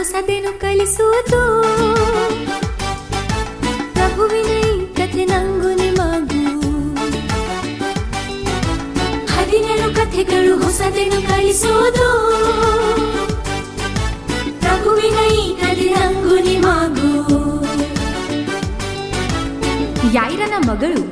ಹೊಸದೇನು ಕಲಿಸುವುದು ಪ್ರಭುವಿನ ಈ ಕಥೆ ನಂಗು ನಿಮಗೂ ಹದಿನೇಳು ಕಥೆಗಳು ಹೊಸದೇನು ಕಲಿಸುವುದು ಪ್ರಭುವಿನ ಈ ಕಥೆ ನಂಗು ನಿಮಗೂ ಯಾಯಿರನ ಮಗಳು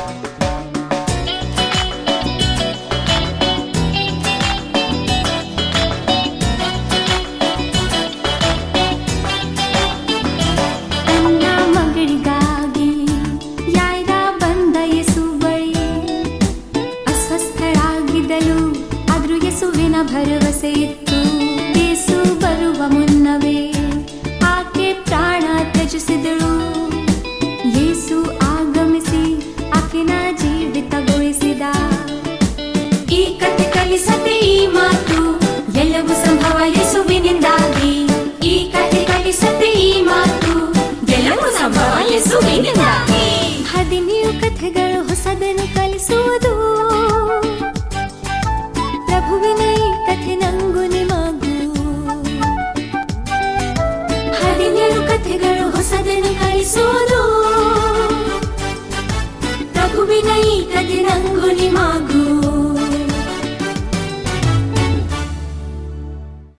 ತನ್ನ ಮಗಳಿಗಾಗಿ ಯಾಯ್ದ ಬಂದ ಯೇಸು ಬಳಿ ಅಸ್ವಸ್ಥಳಾಗಿದ್ದಳು ಆದ್ರೂ ಯೇಸುವಿನ ಭರವಸೆ ಇತ್ತು ಯೇಸು ಬರುವ ಮುನ್ನವೇ ಆಕೆ ಪ್ರಾಣ ತ್ಯಜಿಸಿದಳು ಯೇಸು ಆಗಮಿಸಿ ಆಕೆನ ಜೀವಿತಗೊಳಿಸಿದ ಈ ಕಥೆ ಕಲಿಸದೆ ಈ ಮಾತು ಎಲ್ಲವೂ ಸಂಭವ ಯೇಸುವಿನಿಂದಾಗಿ ಈ ಕಥೆ ಕಲಿಸದೆ ಈ ಮಾತು ಎಲ್ಲವೂ ಸಂಭವ ಯೇಸುವಿನಿಂದಾಗಿ ಹದಿನೇಳು ಕಥೆಗಳು ಹೊಸದನ್ನು ಕಲಿಸುವುದು ಪ್ರಭುವಿನ ಈ ಕಥೆ ನಂಗು ನಿಮಗೂ ಹದಿನೇಳು ಕಥೆಗಳು ಹೊಸದನ್ನು ಕಲಿಸುವುದು ಪ್ರಭುವಿನ ಈ ಕಥೆ ನಂಗು ನಿಮಗೂ